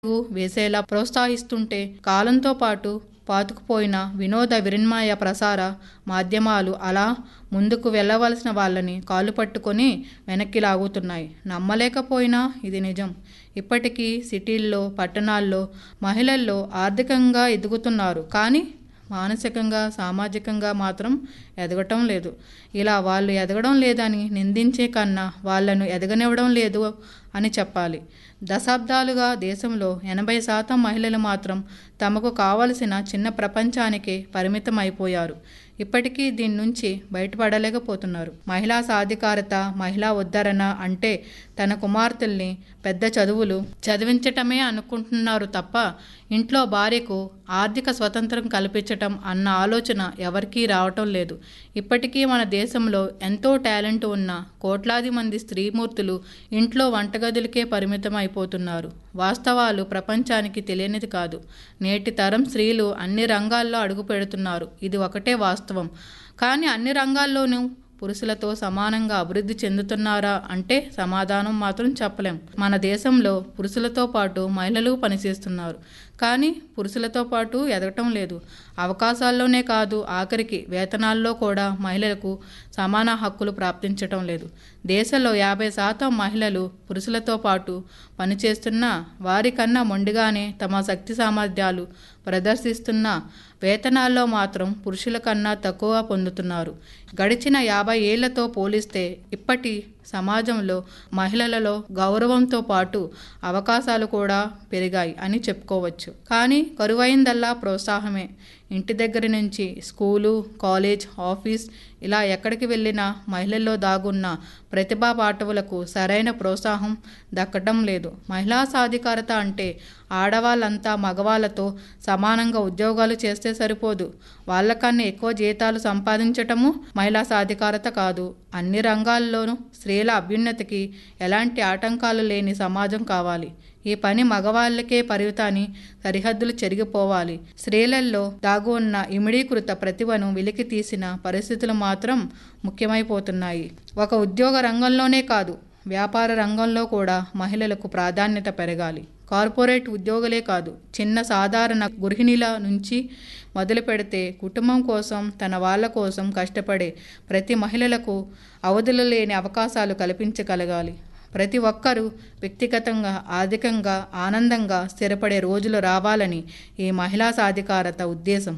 వేసేలా ప్రోత్సహిస్తుంటే కాలంతో పాటు పాతుకుపోయిన వినోద వినిమయ ప్రసార మాధ్యమాలు అలా ముందుకు వెళ్ళవలసిన వాళ్ళని కాలు పట్టుకొని వెనక్కి లాగుతున్నాయి నమ్మలేకపోయినా ఇది నిజం ఇప్పటికీ సిటీల్లో పట్టణాల్లో మహిళల్లో ఆర్థికంగా ఎదుగుతున్నారు కానీ మానసికంగా సామాజికంగా మాత్రం ఎదగటం లేదు ఇలా వాళ్ళు ఎదగడం లేదని నిందించే కన్నా వాళ్ళను ఎదగనివ్వడం లేదు అని చెప్పాలి దశాబ్దాలుగా దేశంలో ఎనభై శాతం మహిళలు మాత్రం తమకు కావలసిన చిన్న ప్రపంచానికే పరిమితం అయిపోయారు ఇప్పటికీ దీని నుంచి బయటపడలేకపోతున్నారు మహిళా సాధికారత మహిళా ఉద్ధరణ అంటే తన కుమార్తెల్ని పెద్ద చదువులు చదివించటమే అనుకుంటున్నారు తప్ప ఇంట్లో భార్యకు ఆర్థిక స్వతంత్రం కల్పించటం అన్న ఆలోచన ఎవరికీ రావటం లేదు ఇప్పటికీ మన దేశంలో ఎంతో టాలెంట్ ఉన్న కోట్లాది మంది స్త్రీమూర్తులు ఇంట్లో వంటగదులకే పరిమితం అయిపోతున్నారు వాస్తవాలు ప్రపంచానికి తెలియనిది కాదు నేటి తరం స్త్రీలు అన్ని రంగాల్లో అడుగు పెడుతున్నారు ఇది ఒకటే వాస్తవం కానీ అన్ని రంగాల్లోనూ పురుషులతో సమానంగా అభివృద్ధి చెందుతున్నారా అంటే సమాధానం మాత్రం చెప్పలేం మన దేశంలో పురుషులతో పాటు మహిళలు పనిచేస్తున్నారు కానీ పురుషులతో పాటు ఎదగటం లేదు అవకాశాల్లోనే కాదు ఆఖరికి వేతనాల్లో కూడా మహిళలకు సమాన హక్కులు ప్రాప్తించటం లేదు దేశంలో యాభై శాతం మహిళలు పురుషులతో పాటు పనిచేస్తున్న వారికన్నా మొండిగానే తమ శక్తి సామర్థ్యాలు ప్రదర్శిస్తున్న వేతనాల్లో మాత్రం పురుషుల కన్నా తక్కువ పొందుతున్నారు గడిచిన యాభై ఏళ్లతో పోలిస్తే ఇప్పటి సమాజంలో మహిళలలో గౌరవంతో పాటు అవకాశాలు కూడా పెరిగాయి అని చెప్పుకోవచ్చు కానీ కరువైందల్లా ప్రోత్సాహమే ఇంటి దగ్గర నుంచి స్కూలు కాలేజ్ ఆఫీస్ ఇలా ఎక్కడికి వెళ్ళినా మహిళల్లో దాగున్న ప్రతిభా పాఠవులకు సరైన ప్రోత్సాహం దక్కడం లేదు మహిళా సాధికారత అంటే ఆడవాళ్ళంతా మగవాళ్ళతో సమానంగా ఉద్యోగాలు చేస్తే సరిపోదు వాళ్ళకన్నా ఎక్కువ జీతాలు సంపాదించటము మహిళా సాధికారత కాదు అన్ని రంగాల్లోనూ స్త్రీల అభ్యున్నతికి ఎలాంటి ఆటంకాలు లేని సమాజం కావాలి ఈ పని మగవాళ్ళకే పరిమితాన్ని సరిహద్దులు చెరిగిపోవాలి స్త్రీలల్లో దాగు ఉన్న ఇమిడీకృత ప్రతిభను వెలికి తీసిన పరిస్థితులు మాత్రం ముఖ్యమైపోతున్నాయి ఒక ఉద్యోగ రంగంలోనే కాదు వ్యాపార రంగంలో కూడా మహిళలకు ప్రాధాన్యత పెరగాలి కార్పొరేట్ ఉద్యోగులే కాదు చిన్న సాధారణ గృహిణిల నుంచి మొదలు పెడితే కుటుంబం కోసం తన వాళ్ళ కోసం కష్టపడే ప్రతి మహిళలకు అవధులు లేని అవకాశాలు కల్పించగలగాలి ప్రతి ఒక్కరూ వ్యక్తిగతంగా ఆర్థికంగా ఆనందంగా స్థిరపడే రోజులు రావాలని ఈ మహిళా సాధికారత ఉద్దేశం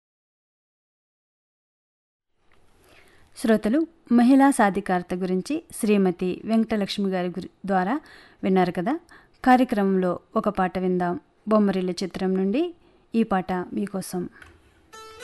శ్రోతలు మహిళా సాధికారత గురించి శ్రీమతి వెంకటలక్ష్మి గారి గురి ద్వారా విన్నారు కదా కార్యక్రమంలో ఒక పాట విందాం బొమ్మరిల్లు చిత్రం నుండి ఈ పాట మీకోసం